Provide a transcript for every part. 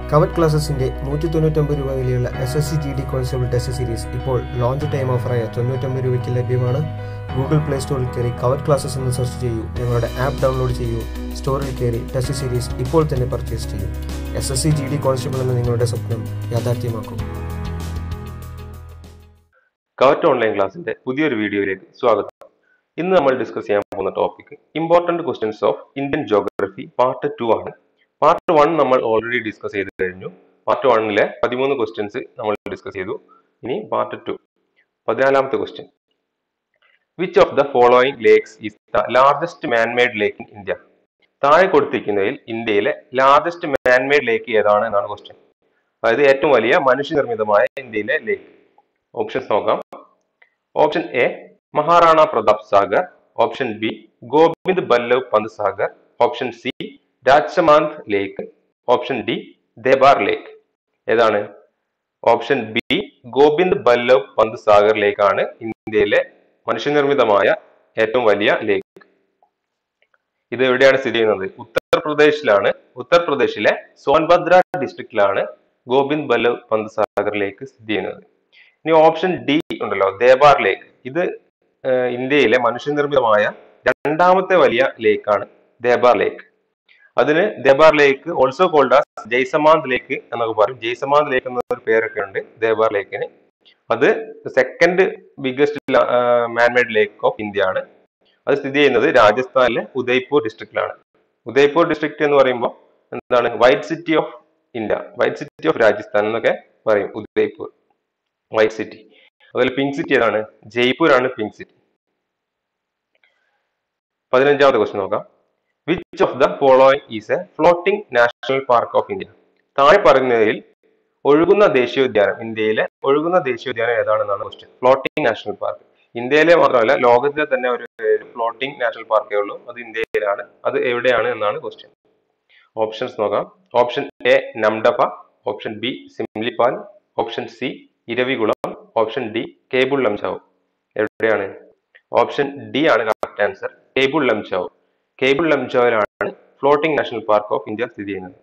covet ക്ലാസസിന്റെ നൂറ്റി തൊണ്ണൂറ്റൊമ്പത് രൂപ വിലയുള്ള S S C G D constable test series ഇപ്പോൾ ലോഞ്ച് ടൈം ഓഫറായ തൊണ്ണൂറ്റൊമ്പത് രൂപയ്ക്ക് ലഭ്യമാണ് ഗൂഗിൾ പ്ലേ സ്റ്റോറിൽ കയറി കവറ്റ് ക്ലാസസ് എന്ന് സെർച്ച് ചെയ്യൂ ഞങ്ങളുടെ ആപ്പ് ഡൗൺലോഡ് ചെയ്യൂ സ്റ്റോറിൽ കയറി ടെസ്റ്റ് സീരീസ് ഇപ്പോൾ തന്നെ പർച്ചേസ് ചെയ്യൂ S S C G D constable എന്ന നിങ്ങളുടെ സ്വപ്നം യാഥാർത്ഥ്യമാക്കും കവറ്റ് ഓൺലൈൻ ക്ലാസിന്റെ പുതിയൊരു വീഡിയോയിലേക്ക് സ്വാഗതം ഇന്ന് നമ്മൾ ഡിസ്കസ് ചെയ്യാൻ പോകുന്ന topic important questions of Indian geography part two ആണ് പാർട്ട് വൺ നമ്മൾ ഓൾറെഡി ഡിസ്കസ് ചെയ്ത് കഴിഞ്ഞു പാർട്ട് വണ്ണിലെ പതിമൂന്ന് ക്വസ്റ്റ്യൻസ് നമ്മൾ ഡിസ്കസ് ചെയ്തു ഇനി പാർട്ട് ടു പതിനാലാമത്തെ question which of the following lakes is the largest manmade lake in India താഴെ കൊടുത്തിരിക്കുന്നതിൽ ഇന്ത്യയിലെ ലാർജസ്റ്റ് മാൻമെയ്ഡ് ലേക്ക് ഏതാണ് എന്നാണ് ക്വസ്റ്റ്യൻ അതായത് ഏറ്റവും വലിയ മനുഷ്യനിർമ്മിതമായ ഇന്ത്യയിലെ ലേക്ക് ഓപ്ഷൻസ് നോക്കാം option A Maharana Pratap Sagar option B Govind Ballabh Pant Sagar option C Rajsamand lake option D Debar lake ഏതാണ് ഓപ്ഷൻ ബി ഗോവിന്ദ് ബല്ലവ് പന്ത് സാഗർ ലേക്കാണ് ഇന്ത്യയിലെ മനുഷ്യനിർമ്മിതമായ ഏറ്റവും വലിയ ലേക്ക് ഇത് എവിടെയാണ് സ്ഥിതി ചെയ്യുന്നത് ഉത്തർപ്രദേശിലാണ് ഉത്തർപ്രദേശിലെ സോൻഭദ്ര ഡിസ്ട്രിക്റ്റിലാണ് ഗോവിന്ദ് ബല്ലവ് പന്ത് സാഗർ ലേക്ക് സ്ഥിതി ചെയ്യുന്നത് ഇനി ഓപ്ഷൻ ഡി ഉണ്ടല്ലോ ദേബാർ ലേക്ക് ഇത് ഏഹ്, ഇന്ത്യയിലെ മനുഷ്യനിർമ്മിതമായ രണ്ടാമത്തെ വലിയ ലേക്കാണ് ദേബാർ ലേക്ക് അതിന് Debar lake also called as Jaisamand lake എന്നൊക്കെ പറയും ജയ്സമാന്ത് ലേക്ക് എന്ന ഒരു പേരൊക്കെ ഉണ്ട് ദേബാർ ലേക്കിന് അത് second biggest manmade lake of India ആണ് അത് സ്ഥിതി ചെയ്യുന്നത് രാജസ്ഥാനിലെ ഉദയ്പൂർ ഡിസ്ട്രിക്റ്റിലാണ് ഉദയ്പൂർ ഡിസ്ട്രിക്ട് എന്ന് പറയുമ്പോൾ എന്താണ് white city of India white city of Rajasthan എന്നൊക്കെ പറയും ഉദയ്പൂർ വൈറ്റ് സിറ്റി അതുപോലെ പിങ്ക് സിറ്റി ഏതാണ് ജയ്പൂർ ആണ് പിങ്ക് സിറ്റി പതിനഞ്ചാമത്തെ ക്വസ്റ്റ്യൻ നോക്കാം which of the following is a floating national park of India താഴെ പറയുന്നതിൽ ഒഴുകുന്ന ദേശീയോദ്യാനം ഇന്ത്യയിലെ ഒഴുകുന്ന ദേശീയോദ്യാനം ഏതാണെന്നാണ് ക്വസ്റ്റ്യൻ ഫ്ലോട്ടിംഗ് നാഷണൽ പാർക്ക് ഇന്ത്യയിലെ മാത്രമല്ല ലോകത്തിലെ തന്നെ ഒരു ഫ്ലോട്ടിംഗ് നാഷണൽ പാർക്കേ ഉള്ളൂ അത് ഇന്ത്യയിലാണ് അത് എവിടെയാണ് എന്നാണ് ക്വസ്റ്റ്യൻ ഓപ്ഷൻസ് നോക്കാം option A Namdapha option B Simlipal option C Eravikulam option D Keibul Lamjao എവിടെയാണ് ഓപ്ഷൻ ഡി ആണ് കറക്റ്റ് ആൻസർ കേബിൾ ലംചാവ് കേബിൾ ലംചാവിലാണ് floating national park of India സ്ഥിതി ചെയ്യുന്നത്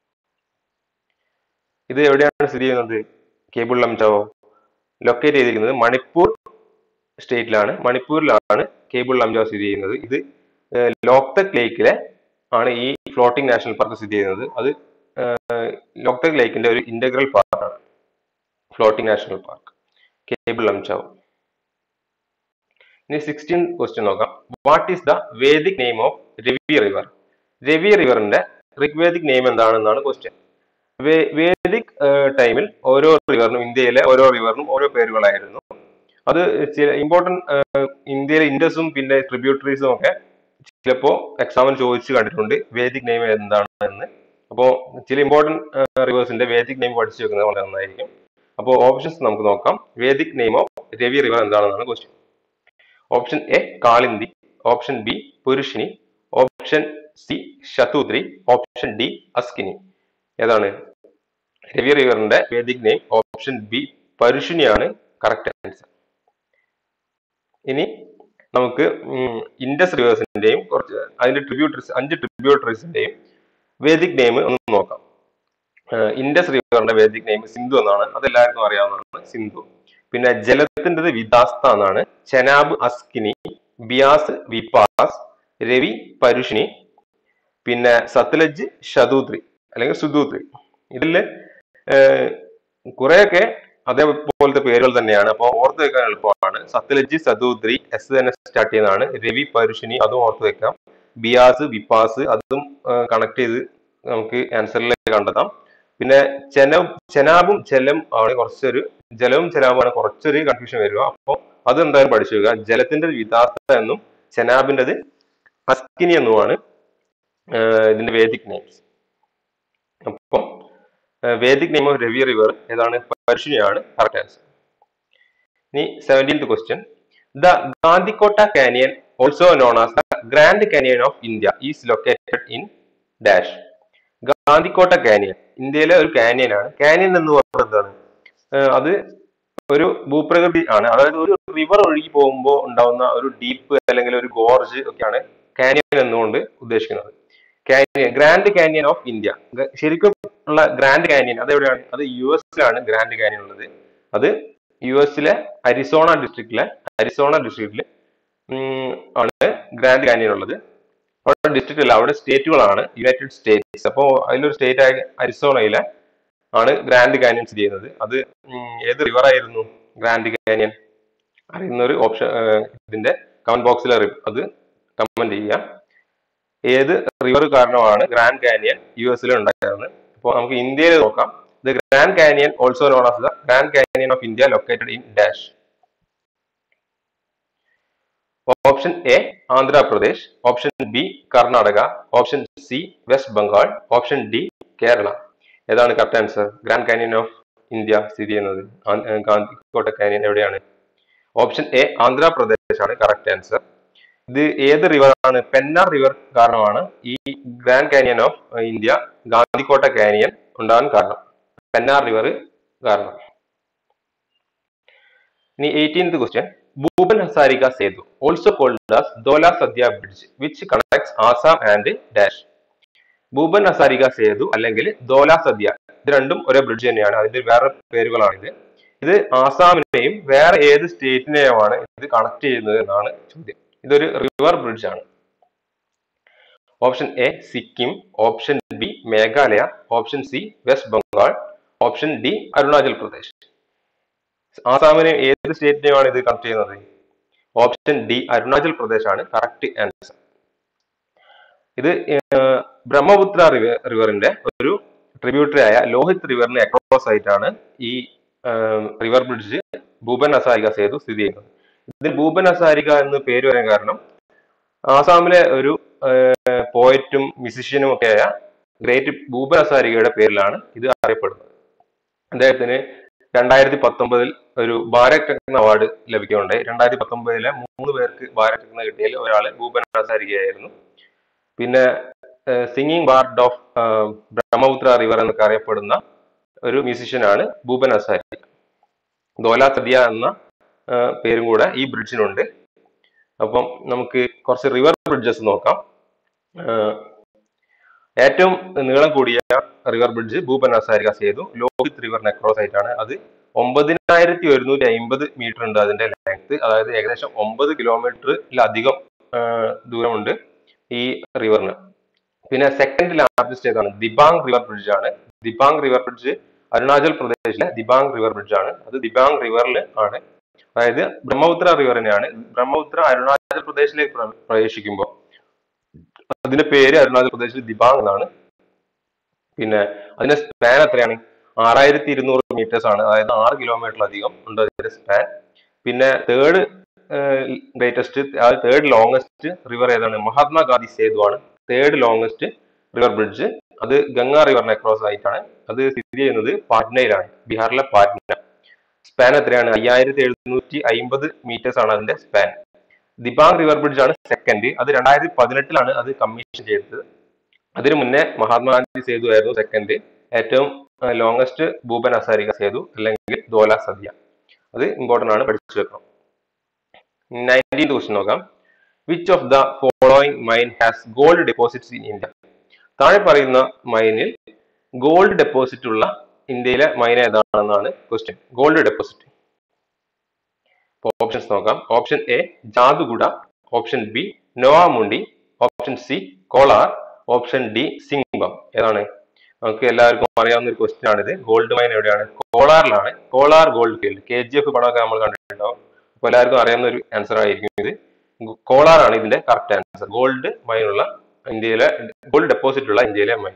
ഇത് എവിടെയാണ് സ്ഥിതി ചെയ്യുന്നത് കേബിൾ ലംചാവോ ലൊക്കേറ്റ് ചെയ്തിരിക്കുന്നത് മണിപ്പൂർ സ്റ്റേറ്റിലാണ് മണിപ്പൂരിലാണ് കേബിൾ ലംചാവ് സ്ഥിതി ചെയ്യുന്നത് ഇത് ഏഹ്, ലോക്തക് ലേക്കിലെ ആണ് ഈ ഫ്ലോട്ടിംഗ് നാഷണൽ പാർക്ക് സ്ഥിതി ചെയ്യുന്നത് അത് ഏഹ്, ലോക്തക് ലേക്കിന്റെ ഒരു ഇന്റഗ്രൽ പാർട്ടാണ് floating national park Keibul Lamjao ഇനി സിക്സ്റ്റീൻ ക്വസ്റ്റ്യൻ നോക്കാം what is the Vedic name of Ravi river Ravi റിവറിന്റെ ഋഗ്വേദിക് നെയിം എന്താണെന്നാണ് ക്വസ്റ്റ്യൻ വേദിക് ടൈമിൽ ഓരോ റിവറിനും ഇന്ത്യയിലെ ഓരോ റിവറിനും ഓരോ പേരുകളായിരുന്നു അത് ചില ഇമ്പോർട്ടന്റ് ഇന്ത്യയിലെ ഇൻഡസും പിന്നെ ട്രിബ്യൂട്ടറീസും ഒക്കെ ചിലപ്പോ എക്സാമിന് ചോദിച്ചു കണ്ടിട്ടുണ്ട് വേദിക് നെയിം എന്താണ് എന്ന് അപ്പോൾ ചില ഇമ്പോർട്ടന്റ് റിവേഴ്സിന്റെ വേദിക് നെയിം പഠിച്ചു വെക്കുന്നത് വളരെ നന്നായിരിക്കും അപ്പോൾ ഓപ്ഷൻസ് നമുക്ക് നോക്കാം Vedic name of Ravi river എന്താണെന്നാണ് question option A Kalindi option B Parushni option C Shatudri option D Askini ഏതാണ് രവി റിവറിന്റെ വേദിക് നെയിം ഓപ്ഷൻ ബി പരുഷിനിയാണ് കറക്റ്റ് ആൻസർ ഇനി നമുക്ക് ഉം, ഇൻഡസ് റിവേഴ്സിന്റെയും കുറച്ച് അതിന്റെ ട്രിബ്യൂട്ടറീസ് അഞ്ച് ട്രിബ്യൂട്ടറീസിന്റെയും വേദിക് നെയിം ഒന്ന് നോക്കാം ഏഹ് ഇൻഡസ് റിവറിന്റെ വേദിക് നെയിം സിന്ധു എന്നാണ് അതെല്ലാവർക്കും അറിയാവുന്നതാണ് സിന്ധു പിന്നെ ജലത്തിൻ്റെത് വിദാസ്ത എന്നാണ് ചെനാബ് അസ്കിനി ബിയാസ് വിപാസ് രവി പരുഷിനി പിന്നെ സത്ലജ് ഷതൂദ്രി അല്ലെങ്കിൽ സുദൂദ്രി ഇതിൽ കുറെയൊക്കെ അതേപോലത്തെ പേരുകൾ തന്നെയാണ് അപ്പോൾ ഓർത്ത് വെക്കാൻ എളുപ്പമാണ് സത്ലജ് സദൂദ്രി എസ് തന്നെ സ്റ്റാർട്ട് ചെയ്യുന്നതാണ് രവി പരുഷിനി അതും ഓർത്ത് വെക്കാം ബിയാസ് വിപാസ് അതും കണക്ട് ചെയ്ത് നമുക്ക് ആൻസറിലേക്ക് കണ്ടെത്താം പിന്നെ ചെന ചെനാബും ജലം ആണ് കുറച്ചൊരു ജലവും ചെനാബുമാണ് കുറച്ചൊരു കൺഫ്യൂഷൻ വരിക അപ്പോൾ അത് എന്തായാലും പഠിച്ചു വെക്കുക ജലത്തിന്റെ വിദാസ്ത എന്നും ചെനാബിൻ്റെത് അസ്കിനി എന്നുമാണ് ആഹ് ഇതിന്റെ വേദിക് നെയിംസ് അപ്പം Vedic name of Ravi river ഏതാണ് പരുഷിനിയാണ് കറക്റ്റ് ആൻസർ ഇനി seventeenth question the Gandikota canyon also known as the grand canyon of India is located in dash Gandikota canyon ഇന്ത്യയിലെ ഒരു കാനിയൻ ആണ് കാനിയൻ എന്ന് പറയുന്നത് എന്താണ് ആഹ് അത് ഒരു ഭൂപ്രകൃതി ആണ് അതായത് ഒരു റിവർ ഒഴുകി പോകുമ്പോൾ ഉണ്ടാവുന്ന ഒരു ഡീപ്പ് അല്ലെങ്കിൽ ഒരു ഗോർജ് ഒക്കെയാണ് കാനിയൻ എന്നുകൊണ്ട് ഉദ്ദേശിക്കുന്നത് canyon grand canyon of India ഗ- ശരിക്കും ഉള്ള ഗ്രാൻഡ് കാനിയൻ അത് എവിടെയാണ് അത് യു എസിലാണ് ഗ്രാൻഡ് കാനിയൻ ഉള്ളത് അത് യു എസിലെ അരിസോണ ഡിസ്ട്രിക്റ്റിലെ അരിസോണ ഡിസ്ട്രിക്റ്റിൽ ആണ് ഗ്രാൻഡ് കാനിയൻ ഉള്ളത് അവിടെ ഡിസ്ട്രിക്റ്റ് അല്ല അവിടെ സ്റ്റേറ്റുകളാണ് യുണൈറ്റഡ് സ്റ്റേറ്റ്സ് അപ്പോൾ അതിലൊരു സ്റ്റേറ്റ് ആയ അരിസോണയിലെ ആണ് ഗ്രാൻഡ് കാനിയൻ സ്ഥിതി ചെയ്യുന്നത് അത് ഉം, ഏത് റിവർ ആയിരുന്നു ഗ്രാൻഡ് കാനിയൻ അറിയുന്ന ഒരു ഓപ്ഷൻ ഇതിന്റെ കമന്റ് ബോക്സിൽ അത് കമന്റ് ചെയ്യുക ഏത് റിവർ കാരണമാണ് ഗ്രാൻഡ് കാനിയൻ യു എസിൽ ഉണ്ടായിരുന്നത് അപ്പോൾ നമുക്ക് ഇന്ത്യയിൽ നോക്കാം the grand Canyon also known as the grand canyon of India located in dash option A Andhra Pradesh option B Karnataka option C West Bengal option D Kerala ഏതാണ് correct answer Grand canyon of India സ്ഥിതി ചെയ്യുന്നത് ആൻ- ഏർ ഗാന്ധിക്കോട്ട കാനിയൻ എവിടെയാണ് ഓപ്ഷൻ എ ആന്ധ്രാപ്രദേശ് ആണ് correct answer ഇത് ഏത് river ആണ് പെന്നാർ റിവർ കാരണമാണ് ഈ grand canyon of India Gandikota canyon ഉണ്ടാകാൻ കാരണം പെന്നാർ റിവർ കാരണം ഇനി eighteenth question Bhupen Hazarika Setu also called as Dhola Sadiya bridge which connects Assam and dash Bhupen Hazarika Setu അല്ലെങ്കിൽ ദോല സദ്യ ഇത് രണ്ടും ഒരേ ബ്രിഡ്ജ് തന്നെയാണ് അതിന്റെ വേറെ പേരുകളാണിത് ഇത് ആസാമിനെയും വേറെ ഏത് സ്റ്റേറ്റിനെയുമാണ് ഇത് കണക്ട് ചെയ്യുന്നത് എന്നാണ് ചോദ്യം ഇതൊരു റിവർ ബ്രിഡ്ജ് ആണ് option A Sikkim option B Meghalaya option C West Bengal option D Arunachal Pradesh ആസാമിനെ ഏത് സ്റ്റേറ്റിനെയാണ് ഇത് കണക്ട് ചെയ്യുന്നത് ഓപ്ഷൻ ഡി അരുണാചൽ പ്രദേശ് ആണ് കറക്റ്റ് ആൻസർ ഇത് ഏർ, ബ്രഹ്മപുത്ര റിവർ റിവറിന്റെ ഒരു ട്രിബ്യൂട്ടറി ആയ ലോഹിത് റിവറിന് അക്രോസ് ആയിട്ടാണ് ഈ റിവർ ബ്രിഡ്ജ് ഭൂപൻ ഹസാരിക സേതു സ്ഥിതി ചെയ്യുന്നത് ഇതിൽ ഭൂപൻ ഹസാരിക എന്ന് പേര് വരാൻ കാരണം ആസാമിലെ ഒരു പോയറ്റും മ്യൂസിഷ്യനും ഒക്കെ ആയ ഗ്രേറ്റ് ഭൂപൻ ഹസാരികയുടെ പേരിലാണ് ഇത് അറിയപ്പെടുന്നത് അദ്ദേഹത്തിന് രണ്ടായിരത്തി പത്തൊമ്പതിൽ ഒരു ഭാരത് രത്ന അവാർഡ് ലഭിക്കുകയുണ്ടായി രണ്ടായിരത്തി പത്തൊമ്പതിലെ മൂന്ന് പേർക്ക് ഭാരത് രത്ന കിട്ടിയതിൽ ഒരാള് ഭൂപൻ ഹസാരികയായിരുന്നു പിന്നെ singing bard of Brahmaputra river എന്നൊക്കെ അറിയപ്പെടുന്ന ഒരു മ്യൂസിഷ്യനാണ് ഭൂപൻ ഹസാരിക ദോല സദ്യ എന്ന ആ, പേരും കൂടെ ഈ ബ്രിഡ്ജിനുണ്ട് അപ്പം നമുക്ക് കുറച്ച് റിവർ ബ്രിഡ്ജസ് നോക്കാം ആ, ഏറ്റവും നീളം കൂടിയ റിവർ ബ്രിഡ്ജ് ഭൂപൻ ഹസാരിക സേതു ലോഹിത് റിവറിന് അക്രോസ് ആയിട്ടാണ് അത് ഒമ്പതിനായിരത്തി ഒരുന്നൂറ്റി അമ്പത് മീറ്റർ ഉണ്ട് അതിന്റെ ലെങ്ത് അതായത് ഏകദേശം ഒമ്പത് കിലോമീറ്ററിലധികം ആ, ദൂരമുണ്ട് ഈ റിവറിന് പിന്നെ സെക്കൻഡ് ലാർജസ്റ്റ് ഏതാണ് ദിബാങ് റിവർ ബ്രിഡ്ജ് ആണ് ദിബാങ് റിവർ ബ്രിഡ്ജ് അരുണാചൽ പ്രദേശിലെ ദിബാങ് റിവർ ബ്രിഡ്ജ് ആണ് അത് ദിബാങ് റിവറിൽ ആണ് അതായത് ബ്രഹ്മപുത്ര റിവറിനെയാണ് ബ്രഹ്മപുത്ര അരുണാചൽ പ്രദേശിലേക്ക് പ്ര- പ്രവേശിക്കുമ്പോൾ അതിന്റെ പേര് അരുണാചൽ പ്രദേശിൽ ദിബാങ് എന്നാണ് പിന്നെ അതിന്റെ സ്പാൻ എത്രയാണ് ആറായിരത്തി ഇരുന്നൂറ് മീറ്റേഴ്സ് ആണ് അതായത് ആറ് കിലോമീറ്ററിലധികം ഉണ്ട് അതിന്റെ സ്പാൻ പിന്നെ തേർഡ് ഗ്രേറ്റസ്റ്റ് അതായത് തേർഡ് ലോങ്സ്റ്റ് റിവർ ഏതാണ് മഹാത്മാഗാന്ധി സേതു ആണ് തേർഡ് ലോങ്സ്റ്റ് റിവർ ബ്രിഡ്ജ് അത് ഗംഗാ റിവറിനെ ക്രോസ് ആയിട്ടാണ് അത് സ്ഥിതി ചെയ്യുന്നത് പാറ്റ്നയിലാണ് ബീഹാറിലെ പാറ്റ്ന സ്പാൻ എത്രയാണ് അയ്യായിരത്തി എഴുന്നൂറ്റി അമ്പത് മീറ്റേഴ്സ് ആണ് അതിന്റെ സ്പാൻ ദിബാങ് റിവർ ബ്രിഡ്ജ് ആണ് സെക്കൻഡ് അത് രണ്ടായിരത്തി പതിനെട്ടിലാണ് അത് കമ്മീഷൻ ചെയ്തത് അതിനു മുന്നേ മഹാത്മാഗാന്ധി സേതു ആയിരുന്നു സെക്കൻഡ് ഏറ്റവും ലോങ്സ്റ്റ് ഭൂപൻ ഹസാരിക സേതു അല്ലെങ്കിൽ ദോല സദ്യ അത് ഇമ്പോർട്ടന്റ് ആണ് പഠിച്ചു വെക്കണം നയൻറ്റീൻ ക്വസ്റ്റ്യൻ നോക്കാം which of the following mine has gold deposits in India താഴെ പറയുന്ന മൈനിൽ ഗോൾഡ് ഡെപ്പോസിറ്റ് ഉള്ള ഇന്ത്യയിലെ മൈൻ ഏതാണെന്നാണ് ക്വസ്റ്റ്യൻ ഗോൾഡ് ഡെപ്പോസിറ്റ് ഓപ്ഷൻസ് നോക്കാം option A Jaduguda option B Noamundi option C Kolar option D Singham ഏതാണ് നമുക്ക് എല്ലാവർക്കും അറിയാവുന്ന ഒരു ക്വസ്റ്റ്യൻ ആണിത് ഗോൾഡ് മൈൻ എവിടെയാണ് കോളാറിലാണ് Kolar gold field K G F പടമൊക്കെ നമ്മൾ കണ്ടിട്ടുണ്ടാവും അപ്പോൾ എല്ലാവർക്കും അറിയാവുന്ന ഒരു ആൻസർ ആയിരിക്കും ഇത് കോളാർ ആണ് ഇതിന്റെ കറക്റ്റ് ആൻസർ ഗോൾഡ് മൈൻ ഉള്ള ഇന്ത്യയിലെ ഗോൾഡ് ഡെപ്പോസിറ്റ് ഉള്ള ഇന്ത്യയിലെ മൈൻ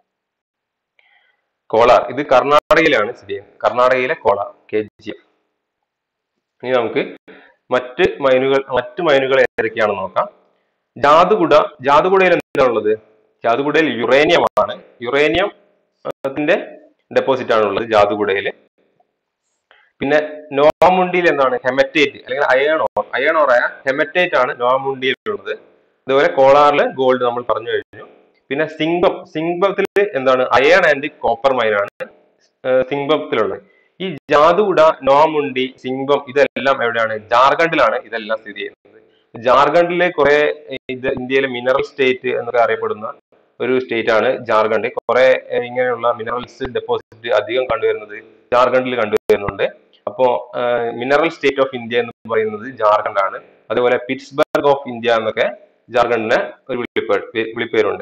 കോളാർ ഇത് കർണാടകയിലാണ് സ്ഥിതി ചെയ്യുന്നത് കർണാടകയിലെ കോളാർ കെ ജി എഫ് ഇനി നമുക്ക് മറ്റ് മൈനുകൾ മറ്റ് മൈനുകൾ ഏതൊക്കെയാണെന്ന് നോക്കാം ജാതുകുട ജാതുകുടയിൽ എന്താ ഉള്ളത് ജാതുകുടയിൽ യുറേനിയം ആണ് യുറേനിയം അതിന്റെ ഡെപ്പോസിറ്റ് ആണ് ഉള്ളത് ജാതുകുടയിൽ പിന്നെ നോവാമുണ്ടിയിൽ എന്താണ് ഹെമറ്റേറ്റ് അല്ലെങ്കിൽ അയണോർ അയണോറായ ഹെമറ്റേറ്റ് ആണ് നോവാമുണ്ടിയിൽ ഉള്ളത് അതുപോലെ കോളാറിൽ ഗോൾഡ് നമ്മൾ പറഞ്ഞു കഴിഞ്ഞു പിന്നെ സിംഗം സിംഗത്തിൽ എന്താണ് അയൺ ആൻഡ് കോപ്പർ മൈൻ ആണ് സിംഗത്തിലുള്ളത് ഈ ജാദുഗുഡ നോമുണ്ടി സിംഗം ഇതെല്ലാം എവിടെയാണ് ജാർഖണ്ഡിലാണ് ഇതെല്ലാം സ്ഥിതി ചെയ്യുന്നത് ജാർഖണ്ഡിലെ കുറെ ഇത് ഇന്ത്യയിലെ മിനറൽ സ്റ്റേറ്റ് എന്നൊക്കെ അറിയപ്പെടുന്ന ഒരു സ്റ്റേറ്റ് ആണ് ജാർഖണ്ഡ് കുറെ ഏഹ്, ഇങ്ങനെയുള്ള മിനറൽസ് ഡെപ്പോസിറ്റ് അധികം കണ്ടുവരുന്നത് ജാർഖണ്ഡിൽ കണ്ടുവരുന്നുണ്ട് അപ്പോ മിനറൽ സ്റ്റേറ്റ് ഓഫ് ഇന്ത്യ എന്ന് പറയുന്നത് ജാർഖണ്ഡ് ആണ് അതുപോലെ പിറ്റ്സ്ബർഗ് ഓഫ് ഇന്ത്യ എന്നൊക്കെ ജാർഖണ്ഡിന് ഒരു വിളിപ്പേർ വിളിപ്പേരുണ്ട്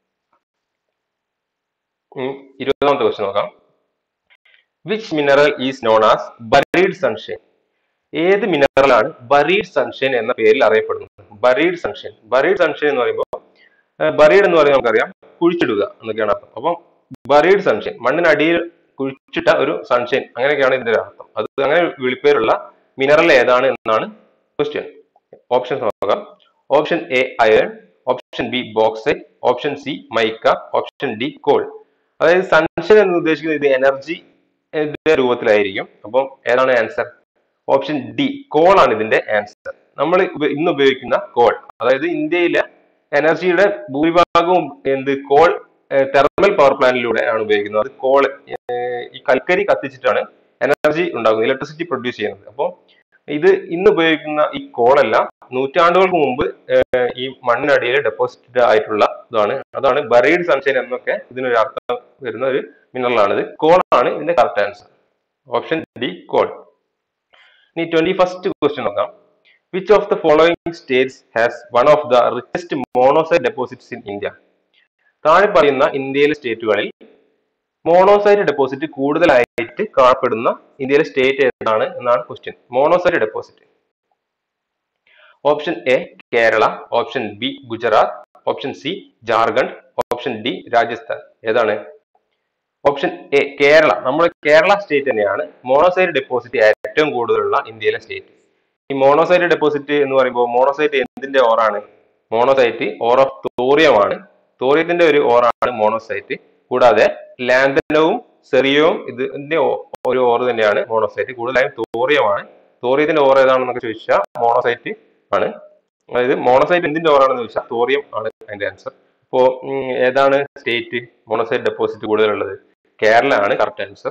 ഉം, ഇരുപതാമത്തെ ക്വസ്റ്റ്യൻ നോക്കാം which mineral is known as buried sunshine ഏത് മിനറലാണ് ബറീഡ് സൺഷൈൻ എന്ന പേരിൽ അറിയപ്പെടുന്നത് ബറീഡ് സൺഷൈൻ ബറീഡ് സൺഷൈൻ എന്ന് പറയുമ്പോൾ ബറീഡ് എന്ന് പറയുമ്പോൾ നമുക്കറിയാം കുഴിച്ചിടുക എന്നൊക്കെയാണ് അർത്ഥം അപ്പം ബറീഡ് സൺഷൈൻ മണ്ണിനടിയിൽ കുഴിച്ചിട്ട ഒരു സൺഷൈൻ അങ്ങനെയൊക്കെയാണ് ഇതിന്റെ ഒരു അർത്ഥം അത് അങ്ങനെ വിളിപ്പേരുള്ള മിനറൽ ഏതാണ് എന്നാണ് ക്വസ്റ്റ്യൻ ഓപ്ഷൻസ് നോക്കാം option A iron option B bauxite option C mica option D coal അതായത് സൺഷൈൻ എന്ന് ഉദ്ദേശിക്കുന്നത് ഇത് എനർജി രൂപത്തിലായിരിക്കും അപ്പം ഏതാണ് ആൻസർ ഓപ്ഷൻ ഡി കോൾ ആണ് ഇതിന്റെ ആൻസർ നമ്മൾ ഇന്ന് ഉപയോഗിക്കുന്ന കോൾ അതായത് ഇന്ത്യയിലെ എനർജിയുടെ ഭൂരിഭാഗവും എന്ത് കോൾ തെർമൽ പവർ പ്ലാന്റിലൂടെ ആണ് ഉപയോഗിക്കുന്നത് അത് കോൾ ഈ കൽക്കരി കത്തിച്ചിട്ടാണ് എനർജി ഉണ്ടാകുന്നത് ഇലക്ട്രിസിറ്റി പ്രൊഡ്യൂസ് ചെയ്യുന്നത് അപ്പോൾ ഇത് ഇന്ന് ഉപയോഗിക്കുന്ന ഈ കോളെല്ലാം നൂറ്റാണ്ടുകൾക്ക് മുമ്പ് ഏഹ്, ഈ മണ്ണിനടിയിൽ ഡെപ്പോസിറ്റ് ആയിട്ടുള്ള ഇതാണ് അതാണ് ബറീഡ് സൺഷൈൻ എന്നൊക്കെ ഇതിനൊരു അർത്ഥം വരുന്ന ഒരു മിനറലാണിത് കോളാണ് ഇതിന്റെ correct answer option D coal ഇനി ട്വന്റി ഫസ്റ്റ് ക്വസ്റ്റ്യൻ നോക്കാം which of the following states has one of the richest monazite deposits in India താഴെ പറയുന്ന ഇന്ത്യയിലെ സ്റ്റേറ്റുകളിൽ മോണോസൈറ്റ് ഡെപ്പോസിറ്റ് കൂടുതലായിട്ട് കാണപ്പെടുന്ന ഇന്ത്യയിലെ സ്റ്റേറ്റ് ഏതാണ് എന്നാണ് question monazite deposit option A Kerala option B Gujarat option C Jharkhand option D Rajasthan ഏതാണ് ഓപ്ഷൻ എ കേരള നമ്മുടെ കേരള സ്റ്റേറ്റ് തന്നെയാണ് മോണോസൈറ്റ് ഡെപ്പോസിറ്റ് ഏറ്റവും കൂടുതലുള്ള ഇന്ത്യയിലെ സ്റ്റേറ്റ് ഈ മോണോസൈറ്റ് ഡെപ്പോസിറ്റ് എന്ന് പറയുമ്പോൾ മോണോസൈറ്റ് എന്തിന്റെ ഓറാണ് മോണോസൈറ്റ് ഓർ ഓഫ് തോറിയമാണ് തോറിയത്തിന്റെ ഒരു ഓറാണ് മോണോസൈറ്റ് കൂടാതെ ലാന്തനവും സെറിയവും ഇതിന്റെ ഓ- ഒരു ഓർ തന്നെയാണ് മോണോസൈറ്റ് കൂടുതലായും തോറിയമാണ് തോറിയത്തിന്റെ ഓർ ഏതാണെന്നൊക്കെ ചോദിച്ചാൽ മോണോസൈറ്റ് ആണ് അതായത് മോണോസൈറ്റ് എന്തിന്റെ ഓറാണെന്ന് ചോദിച്ചാൽ തോറിയം ആണ് അതിന്റെ ആൻസർ അപ്പോ ഉം, ഏതാണ് സ്റ്റേറ്റ് മോണോസൈറ്റ് ഡെപ്പോസിറ്റ് കൂടുതലുള്ളത് കേരള ആണ് കറക്റ്റ് ആൻസർ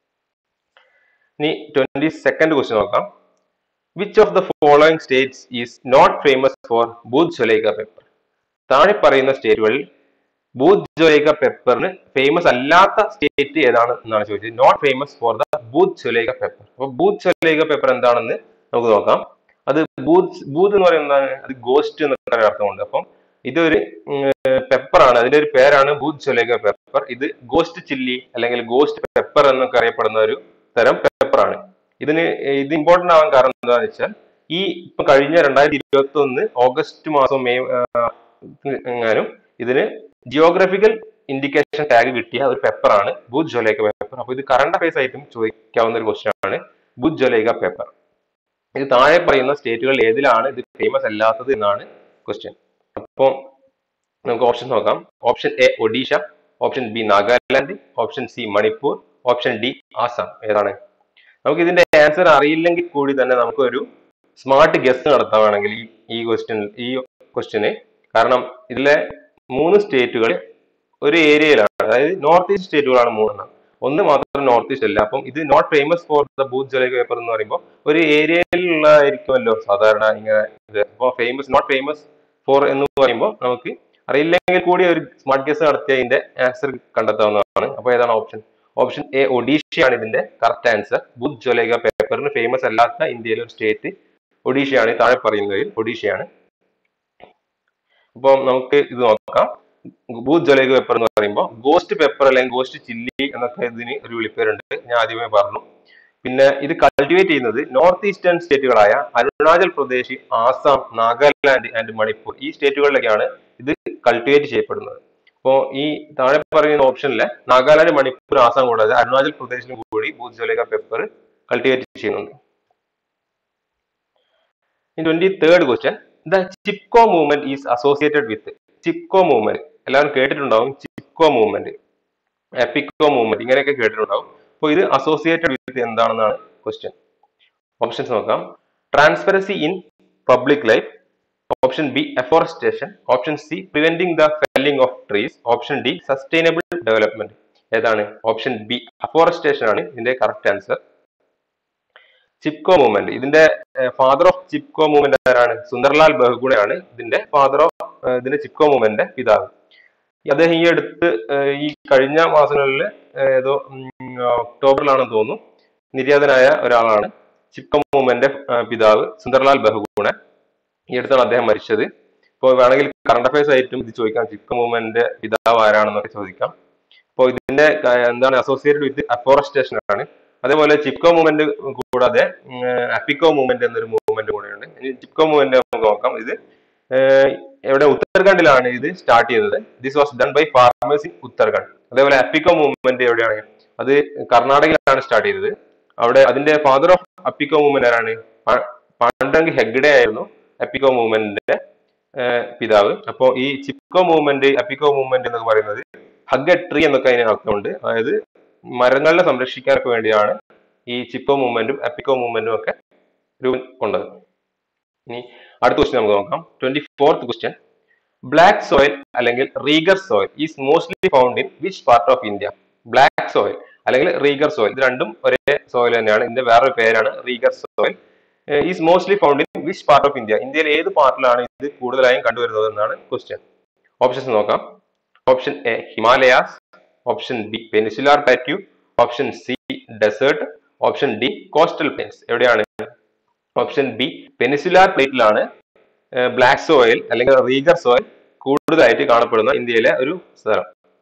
ഇനി ട്വന്റി സെക്കൻഡ് ക്വസ്റ്റ്യൻ നോക്കാം which of the following states is not famous for Bhut Jolokia pepper താഴെ പറയുന്ന സ്റ്റേറ്റുകളിൽ ബൂത്ത് ജൊലൈക പെപ്പറിന് ഫേമസ് അല്ലാത്ത സ്റ്റേറ്റ് ഏതാണ് എന്നാണ് ചോദിച്ചത് not famous for the Bhut Jolokia pepper അപ്പൊ ബൂത്ത് ജൊലൈക പെപ്പർ എന്താണെന്ന് നമുക്ക് നോക്കാം അത് ബൂത്ത് ബൂത്ത് എന്ന് പറയുന്നത് അത് ഗോസ്റ്റ് എന്നൊക്കെ ഒരു അർത്ഥമുണ്ട് അപ്പം ഇതൊരു പെപ്പർ ആണ് അതിന്റെ ഒരു പേരാണ് ബൂത്ത് ജൊലൈക പെപ്പർ ഇത് ഗോസ്റ്റ് ചില്ലി അല്ലെങ്കിൽ ഗോസ്റ്റ് പെപ്പർ എന്നൊക്കെ അറിയപ്പെടുന്ന ഒരു തരം പെപ്പർ ആണ് ഇതിന് ഇത് ഇമ്പോർട്ടന്റ് ആവാൻ കാരണം എന്താണെന്ന് വെച്ചാൽ ഈ ഇപ്പൊ കഴിഞ്ഞ രണ്ടായിരത്തി ഇരുപത്തി ഒന്ന് ഓഗസ്റ്റ് മാസം മെയ് ആ, എങ്ങാനും ഇതിന് ജിയോഗ്രഫിക്കൽ ഇൻഡിക്കേഷൻ ടാഗ് കിട്ടിയ ഒരു പെപ്പർ ആണ് ബൂത്ത് ജൊലൈക പേപ്പർ അപ്പൊ ഇത് കറണ്ട് അഫയേഴ്സ് ആയിട്ടും ചോദിക്കാവുന്ന ഒരു ക്വസ്റ്റ്യൻ ആണ് ബൂത്ത് ജൊലൈക പേപ്പർ ഇത് താഴെ പറയുന്ന സ്റ്റേറ്റുകളിൽ ഏതിലാണ് ഇത് ഫേമസ് അല്ലാത്തത് എന്നാണ് ക്വസ്റ്റ്യൻ അപ്പോൾ നമുക്ക് ഓപ്ഷൻ നോക്കാം option A Odisha option B Nagaland option C Manipur option D Assam ഏതാണ് നമുക്ക് ഇതിന്റെ ആൻസർ അറിയില്ലെങ്കിൽ കൂടി തന്നെ നമുക്ക് ഒരു സ്മാർട്ട് ഗസ് നടത്താമാണെങ്കിൽ ഈ ഈ ക്വസ്റ്റ്യൻ ഈ ക്വസ്റ്റ്യന് കാരണം ഇതിലെ മൂന്ന് സ്റ്റേറ്റുകൾ ഒരു ഏരിയയിലാണ് അതായത് നോർത്ത് ഈസ്റ്റ് സ്റ്റേറ്റുകളാണ് മൂന്നെണ്ണം ഒന്ന് മാത്രം നോർത്ത് ഈസ്റ്റ് അല്ല അപ്പം ഇത് not famous for the Bhut Jolokia pepper എന്ന് പറയുമ്പോൾ ഒരു ഏരിയയിലുള്ളതായിരിക്കുമല്ലോ സാധാരണ ഇങ്ങനെ ഇത് അപ്പോൾ ഫേമസ് നോട്ട് ഫേമസ് ഫോർ എന്ന് പറയുമ്പോൾ നമുക്ക് അറിയില്ലെങ്കിൽ കൂടി ഒരു സ്മാർട്ട് ഗസ് നടത്തി അതിന്റെ ആൻസർ കണ്ടെത്താവുന്നതാണ് അപ്പോൾ ഏതാണ് ഓപ്ഷൻ ഓപ്ഷൻ എ ഒഡീഷയാണ് ഇതിന്റെ കറക്റ്റ് ആൻസർ ബുദ്ധ് ജൊലേഗ പേപ്പറിന് ഫേമസ് അല്ലാത്ത ഇന്ത്യയിലെ ഒരു സ്റ്റേറ്റ് ഒഡീഷയാണ് ഈ താഴെ പറയുന്നതിൽ ഒഡീഷയാണ് അപ്പോൾ നമുക്ക് ഇത് നോക്കാം ബൂത്ത് ജൊലേഗ പേപ്പർ എന്ന് പറയുമ്പോൾ ഗോസ്റ്റ് പേപ്പർ അല്ലെങ്കിൽ ഗോസ്റ്റ് ചില്ലി എന്നൊക്കെ ഇതിന് ഒരു വിളിപ്പേരുണ്ട് ഞാൻ ആദ്യമേ പറഞ്ഞു പിന്നെ ഇത് കൾട്ടിവേറ്റ് ചെയ്യുന്നത് നോർത്ത് ഈസ്റ്റേൺ സ്റ്റേറ്റുകളായ അരുണാചൽ പ്രദേശ് ആസാം നാഗാലാൻഡ് ആൻഡ് മണിപ്പൂർ ഈ സ്റ്റേറ്റുകളിലൊക്കെയാണ് ഇത് കൾട്ടിവേറ്റ് ചെയ്യപ്പെടുന്നത് അപ്പോൾ ഈ താഴെ പറയുന്ന ഓപ്ഷനിലെ നാഗാലാൻഡ് മണിപ്പൂർ ആസാം കൂടാതെ അരുണാചൽ പ്രദേശിലും കൂടി ബൂത്ത് ജോലേക പെപ്പർ കൾട്ടിവേറ്റ് ചെയ്യുന്നുണ്ട് twenty third question the Chipko movement is associated with Chipko movement എല്ലാവരും കേട്ടിട്ടുണ്ടാവും ചിപ്കോ മൂവ്മെന്റ് എപ്പിക്കോ മൂവ്മെന്റ് ഇങ്ങനെയൊക്കെ കേട്ടിട്ടുണ്ടാവും അപ്പോൾ ഇത് അസോസിയേറ്റഡ് വിത്ത് എന്താണെന്നാണ് ക്വസ്റ്റ്യൻ ഓപ്ഷൻസ് നോക്കാം transparency in public life option B afforestation option C preventing the felling of trees option D sustainable development ഏതാണ് option B afforestation ആണ് ഇതിന്റെ കറക്റ്റ് ആൻസർ ചിപ്കോ മൂവ്മെന്റ് ഇതിന്റെ ഫാദർ ഓഫ് ചിപ്കോ മൂവ്മെന്റ് ആരാണ് സുന്ദർലാൽ ബഹുഗുണയാണ് ഇതിന്റെ father of ഇതിന്റെ ചിപ്കോ മൂവ്മെന്റിന്റെ പിതാവ് അദ്ദേഹം ഈ അടുത്ത് ഏഹ്, ഈ കഴിഞ്ഞ മാസങ്ങളിൽ ഏഹ്, ഏതോ ഉം, ഒക്ടോബറിലാണെന്ന് തോന്നുന്നു നിര്യാതനായ ഒരാളാണ് ചിപ്ക മൂവ്മെന്റ് പിതാവ് സുന്ദർലാൽ ബഹുഗുണ ഈ അടുത്താണ് അദ്ദേഹം മരിച്ചത് ഇപ്പോൾ വേണമെങ്കിൽ കറണ്ട് അഫയേഴ്സ് ആയിട്ടും ഇത് ചോദിക്കാം ചിപ്ക മൂവ്മെന്റ് പിതാവ് ആരാണെന്നൊക്കെ ചോദിക്കാം അപ്പോൾ ഇതിന്റെ ക- എന്താണ് അസോസിയേറ്റഡ് വിത്ത് അഫോറസ്റ്റേഷൻ ആണ് അതേപോലെ ചിപ്കോ മൂവ്മെന്റ് കൂടാതെ അപ്പിക്കോ മൂവ്മെന്റ് എന്നൊരു മൂവ്മെന്റ് കൂടെയുണ്ട് ഇനി ചിപ്കോ മൂവ്മെന്റ് നമുക്ക് നോക്കാം ഇത് ഏഹ്, എവിടെ ഉത്തരാഖണ്ഡിലാണ് ഇത് സ്റ്റാർട്ട് ചെയ്തത് this was done by farmers in Uttarakhand അതേപോലെ അപ്പിക്കോ മൂവ്മെന്റ് എവിടെയാണ് അത് കർണാടകയിലാണ് സ്റ്റാർട്ട് ചെയ്തത് അവിടെ അതിന്റെ ഫാദർ ഓഫ് അപ്പിക്കോ മൂവ്മെന്റ് ആരാണ് പ- പാണ്ഡങ്ക് ഹെഗ്ഡെ ആയിരുന്നു അപ്പിക്കോ മൂവ്മെന്റിന്റെ ഏഹ്, പിതാവ് അപ്പോൾ ഈ ചിപ്കോ മൂവ്മെന്റ് അപ്പിക്കോ മൂവ്മെന്റ് എന്നൊക്കെ പറയുന്നത് ഹഗ് എ ട്രീ എന്നൊക്കെ അതിന് അർത്ഥമുണ്ട് അതായത് മരങ്ങളെ സംരക്ഷിക്കാനൊക്കെ വേണ്ടിയാണ് ഈ ചിപ്കോ മൂവ്മെന്റും അപ്പിക്കോ മൂവ്മെന്റും ഒക്കെ രൂപം കൊണ്ടത് ഇനി അടുത്ത ക്വസ്റ്റ്യൻ നമുക്ക് നോക്കാം twenty fourth question black soil അല്ലെങ്കിൽ regur soil is mostly found in which part of India black soil അല്ലെങ്കിൽ റീഗർ സോയിൽ ഇത് രണ്ടും ഒരേ സോയിൽ തന്നെയാണ് ഇതിന്റെ വേറൊരു പേരാണ് regur soil is mostly found in which part of India ഇന്ത്യയിൽ ഏത് പാർട്ടിലാണ് ഇത് കൂടുതലായും കണ്ടുവരുന്നത് എന്നാണ് ക്വസ്റ്റ്യൻ ഓപ്ഷൻസ് നോക്കാം option A Himalayas option B peninsular plateau option C desert option D coastal plains എവിടെയാണ് ഓപ്ഷൻ ബി പെനിസുലാർ പ്ലേറ്റിലാണ് ബ്ലാക്ക് സോയിൽ അല്ലെങ്കിൽ റീഗർ സോയിൽ കൂടുതലായിട്ട് കാണപ്പെടുന്ന ഇന്ത്യയിലെ ഒരു സ്ഥലം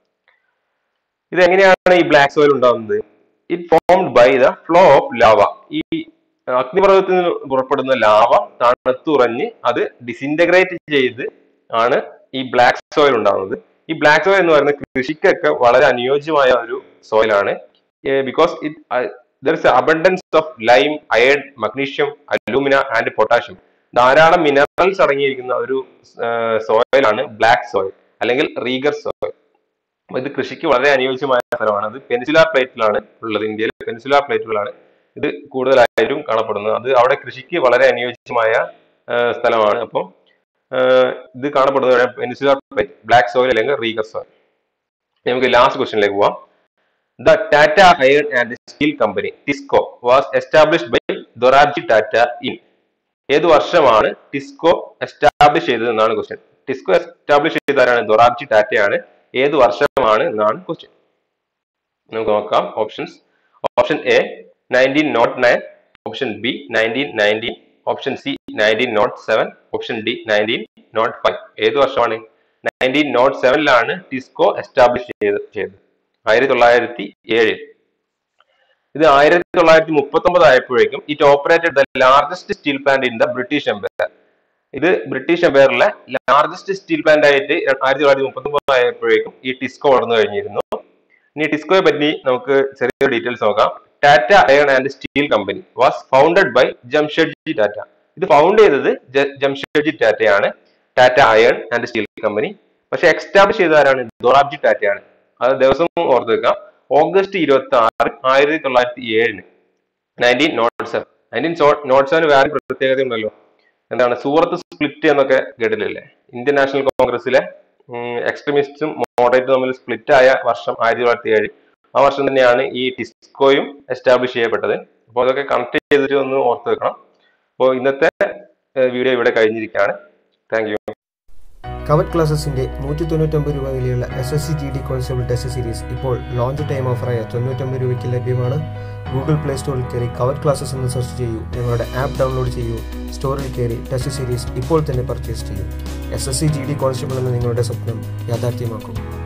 ഇത് എങ്ങനെയാണ് ഈ ബ്ലാക്ക് സോയിൽ ഉണ്ടാകുന്നത് it formed by the flow of lava ഈ അഗ്നിപർവ്വതത്തിൽ നിന്ന് പുറപ്പെടുന്ന ലാവ തണുത്തുറഞ്ഞ് അത് ഡിസിൻറ്റഗ്രേറ്റ് ചെയ്ത് ആണ് ഈ ബ്ലാക്ക് സോയിൽ ഉണ്ടാകുന്നത് ഈ ബ്ലാക്ക് സോയിൽ എന്ന് പറയുന്നത് കൃഷിക്കൊക്കെ വളരെ അനുയോജ്യമായ ഒരു സോയിലാണ് because it there is abundance of lime iron magnesium alumina and potassium ധാരാളം മിനറൽസ് അടങ്ങിയിരിക്കുന്ന ഒരു സോയിലാണ് ബ്ലാക്ക് സോയിൽ അല്ലെങ്കിൽ റീഗർ സോയിൽ അപ്പൊ ഇത് കൃഷിക്ക് വളരെ അനുയോജ്യമായ സ്ഥലമാണ് അത് പെൻസിലാർ പ്ലേറ്റിലാണ് ഉള്ളത് ഇന്ത്യയിലെ പെൻസിലാർ പ്ലേറ്റുകളാണ് ഇത് കൂടുതലായിട്ടും കാണപ്പെടുന്നത് അത് അവിടെ കൃഷിക്ക് വളരെ അനുയോജ്യമായ ആ, സ്ഥലമാണ് അപ്പം ആ, ഇത് കാണപ്പെടുന്നത് പെൻസിലാർ പ്ലേറ്റ് ബ്ലാക്ക് സോയിൽ അല്ലെങ്കിൽ റീഗർ സോയിൽ നമുക്ക് ലാസ്റ്റ് ക്വസ്റ്റ്യനിലേക്ക് പോവാം the Tata iron and steel company TISCO was established by Dorabji Tata in ഏത് വർഷമാണ് ടിസ്കോ എസ്റ്റാബ്ലിഷ് ചെയ്തത് എന്നാണ് ക്വസ്റ്റ്യൻ ടിസ്കോ എസ്റ്റാബ്ലിഷ് ചെയ്ത ആരാണ് ദൊറാബ്ജി ടാറ്റയാണ് ഏത് വർഷമാണ് എന്നാണ് ക്വസ്റ്റ്യൻ നമുക്ക് നോക്കാം options option A nineteen nought nine option B nineteen nineteen option C nineteen nought seven option D nineteen nought five ഏത് വർഷമാണ് നയൻറ്റീൻ നോട്ട് സെവനിലാണ് ടിസ്കോ എസ്റ്റാബ്ലിഷ് ചെയ്ത് ചെയ്തത് ആയിരത്തി തൊള്ളായിരത്തി ഏഴിൽ ഇത് ആയിരത്തി തൊള്ളായിരത്തി മുപ്പത്തി ഒമ്പത് ആയപ്പോഴേക്കും it operated the largest steel plant in the British empire ഇത് ബ്രിട്ടീഷ് എംപയറിലെ ലാർജസ്റ്റ് സ്റ്റീൽ പ്ലാന്റ് ആയിട്ട് ആയിരത്തി തൊള്ളായിരത്തി മുപ്പത്തി ഒമ്പത് ആയപ്പോഴേക്കും ഈ ടിസ്കോ വളർന്നു കഴിഞ്ഞിരുന്നു ഇനി ടിസ്കോയെ പറ്റി നമുക്ക് ചെറിയ ഡീറ്റെയിൽസ് നോക്കാം Tata iron and steel company was founded by Jamshedji Tata ഇത് ഫൗണ്ട് ചെയ്തത് ജ- ജംഷഡ്ജി ടാറ്റയാണ് Tata iron and steel company പക്ഷെ എക്സ്റ്റാബ്ലിഷ് ചെയ്ത ആരാണ് ദൊറാബ്ജി ടാറ്റയാണ് അത് ദിവസം ഓർത്ത് വെക്കാം ഓഗസ്റ്റ് ഇരുപത്തി ആറ് ആയിരത്തി തൊള്ളായിരത്തി ഏഴിന് nineteen nought seven nineteen nought seven വേറെ പ്രത്യേകത ഉണ്ടല്ലോ എന്താണ് സൂറത്ത് സ്പ്ലിറ്റ് എന്നൊക്കെ കേട്ടിട്ടില്ലേ ഇന്ത്യൻ നാഷണൽ കോൺഗ്രസിലെ എക്സ്ട്രീമിസ്റ്റും മോഡറേറ്റും തമ്മിൽ സ്പ്ലിറ്റ് ആയ വർഷം ആയിരത്തി തൊള്ളായിരത്തി ഏഴ് ആ വർഷം തന്നെയാണ് ഈ ടിസ്കോയും എസ്റ്റാബ്ലിഷ് ചെയ്യപ്പെട്ടത് അപ്പോൾ അതൊക്കെ കണക്ട് ചെയ്തിട്ട് ഒന്ന് ഓർത്ത് വെക്കണം അപ്പോൾ ഇന്നത്തെ വീഡിയോ ഇവിടെ കഴിഞ്ഞിരിക്കുകയാണ് താങ്ക് യു കവറ്റ് ക്ലാസ്സസിന്റെ നൂറ്റി തൊണ്ണൂറ്റൊമ്പത് രൂപ വിലയുള്ള S S C G D constable test series ഇപ്പോൾ ലോഞ്ച് ടൈം ഓഫറായ തൊണ്ണൂറ്റൊമ്പത് രൂപയ്ക്ക് ലഭ്യമാണ് ഗൂഗിൾ പ്ലേ സ്റ്റോറിൽ കയറി കവറ്റ് ക്ലാസ്സസ് എന്ന് സെർച്ച് ചെയ്യൂ ഞങ്ങളുടെ ആപ്പ് ഡൗൺലോഡ് ചെയ്യൂ സ്റ്റോറിൽ കയറി ടെസ്റ്റ് സീരീസ് ഇപ്പോൾ തന്നെ പർച്ചേസ് ചെയ്യൂ S S C G D constable എന്ന നിങ്ങളുടെ സ്വപ്നം യാഥാർത്ഥ്യമാക്കൂ